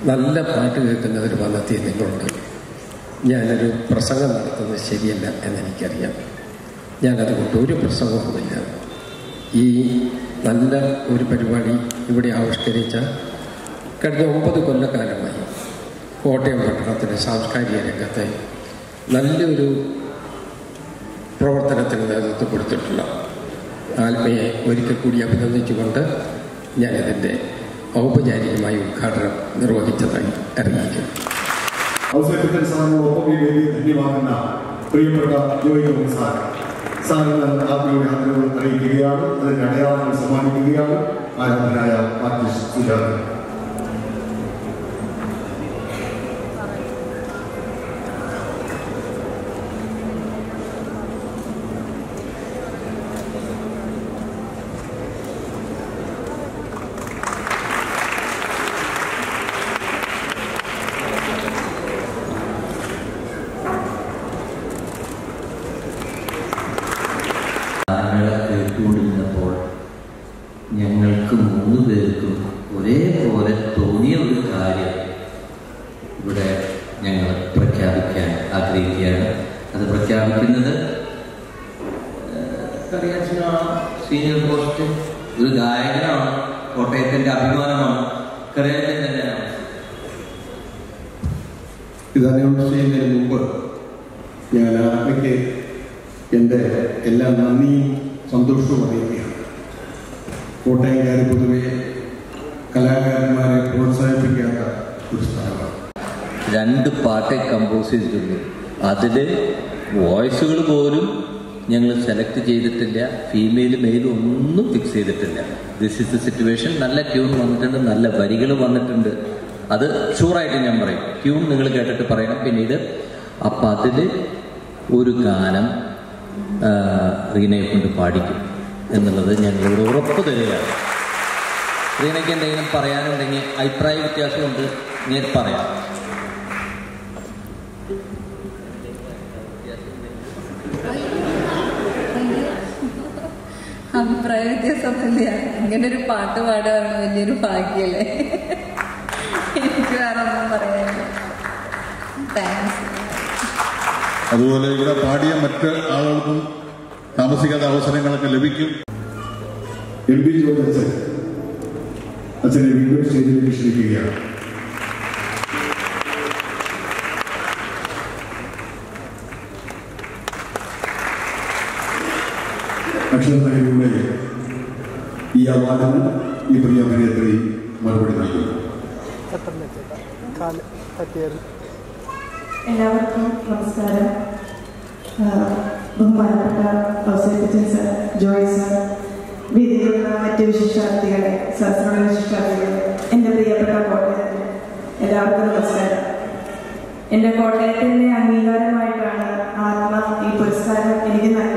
നല്ല പാട്ട് കേൾക്കുന്നവർ വന്നെത്തിയ നിങ്ങളുണ്ട് ഞാനൊരു പ്രസംഗം നടത്തുന്നത് ശരിയല്ല എന്നെനിക്കറിയാം ഞാനതുകൊണ്ട് ഒരു പ്രസംഗവുമില്ല ഈ നല്ല ഒരു പരിപാടി ഇവിടെ ആവിഷ്കരിച്ച കഴിഞ്ഞ ഒമ്പത് കൊല്ലക്കാലമായി കോട്ടയം പട്ടണത്തിലെ സാംസ്കാരിക രംഗത്തെ നല്ലൊരു പ്രവർത്തനത്തിന് നേതൃത്വം കൊടുത്തിട്ടുള്ള ആത്മയെ ഒരിക്കൽ കൂടി അഭിനന്ദിച്ചുകൊണ്ട് ഞാനിതിൻ്റെ ഔപചാരികമായ ഉദ്ഘാടനം നിർവഹിച്ചതായി അറിയിക്കുന്നു ഔസേപ്പച്ചൻ സാറിനോടൊപ്പം ഈ വേദി ധന്യമാകുന്ന പ്രിയപ്പെട്ട ജോയി തോമസ് സാർ സാറിന് ആത്മയുടെ ആദരവുകൾ അറിയിക്കുകയാണ് അതിന്റെ അടയാളങ്ങൾ സമ്മാനിക്കുകയാണ് ആരാധനായ ആർട്ടിസ്റ്റ് സുജാതൻ ഗാനങ്ങളെ കേട്ടുകൊണ്ടിരുന്നപ്പോൾ ഞങ്ങൾക്ക് മൂന്ന് പേർക്കും ഒരേപോലെ തോന്നിയ ഒരു കാര്യം ഇവിടെ ഞങ്ങൾ പ്രഖ്യാപിക്കാൻ ആഗ്രഹിക്കുകയാണ് അത് പ്രഖ്യാപിക്കുന്നത് കറിയാച്ചനാണ് സീനിയർ പോസ്റ്റ് ഒരു ഗായകനാണ് കോട്ടയത്തിന്റെ അഭിമാനമാണ് കറിയാച്ചൻ തന്നെയാണ് ഇത് അനൗൺസ് ചെയ്യുന്നതിന് മുമ്പ് ഞാൻ ആത്മയ്ക്ക് എൻ്റെ എല്ലാ നന്ദിയും സന്തോഷവും അറിയിക്കുകയാണ് കോട്ടയംകാർ പൊതുവെ കലാകാരന്മാരെ പ്രോത്സാഹിപ്പിക്കാത്ത ഒരു സ്ഥലമാണ് രണ്ട് പാട്ടേ കമ്പോസ് ചെയ്തിട്ടുള്ളൂ അതിൽ വോയിസുകൾ പോലും ഞങ്ങൾ സെലക്ട് ചെയ്തിട്ടില്ല ഫീമെയിൽ മെയിൽ ഒന്നും ഫിക്സ് ചെയ്തിട്ടില്ല ദിസ് ഇസ് ദ സിറ്റുവേഷൻ നല്ല ട്യൂൺ വന്നിട്ടുണ്ട് നല്ല വരികൾ വന്നിട്ടുണ്ട് അത് ഷൂറായിട്ട് ഞാൻ പറയും ട്യൂൺ നിങ്ങൾ കേട്ടിട്ട് പറയണം പിന്നീട് അപ്പം അതിൽ ഒരു ഗാനം ആ, റീനയെ കൊണ്ട് പാടിക്കും എന്നുള്ളത് ഞങ്ങളോട് ഉറപ്പ് തരികയാണ് റീനയ്ക്ക് എന്തെങ്കിലും പറയാനുണ്ടെങ്കിൽ അഭിപ്രായ വ്യത്യാസമുണ്ട് ഞാൻ പറയാം അഭിപ്രായ വ്യത്യാസമൊന്നുമില്ല ഇങ്ങനെ ഒരു പാട്ട് പാടുകയാണ് വലിയൊരു ഭാഗ്യല്ലേ എനിക്ക് വേറെ ഒന്നും പറയാനില്ല താങ്ക്സ് അതുപോലെ ഇവിടെ പാടിയ മറ്റ് ആളുകൾക്കും താമസിക്കാത്ത അവസരങ്ങളൊക്കെ ലഭിക്കും എം പി ജോർജ് അച്ഛൻ അച്ഛനെ വീണ്ടും സ്റ്റേജിലേക്ക് ക്ഷണിക്കുകയാണ് അക്ഷരങ്ങളിലൂടെ ഈ അവാർഡിന് ഈ പ്രിയ അഭിനേത്രി മറുപടി നൽകുന്നു എല്ലാവർക്കും നമസ്കാരം ആ, ബഹുമാനപ്പെട്ട ഔസേപ്പച്ചൻ സർ ജോയ് സർ വേദിയിലുള്ള മറ്റ് വിശിഷ്ടാർത്ഥികളെ സഹസ്രമുള്ള വിശിഷ്ടാർത്ഥികളെ എൻ്റെ പ്രിയപ്പെട്ട കോട്ടയത്തിന് എല്ലാവർക്കും നമസ്കാരം എൻ്റെ കോട്ടയത്തിൻ്റെ അംഗീകാരമായിട്ടാണ് ആത്മ ഈ പുരസ്കാരം എനിക്ക് ന-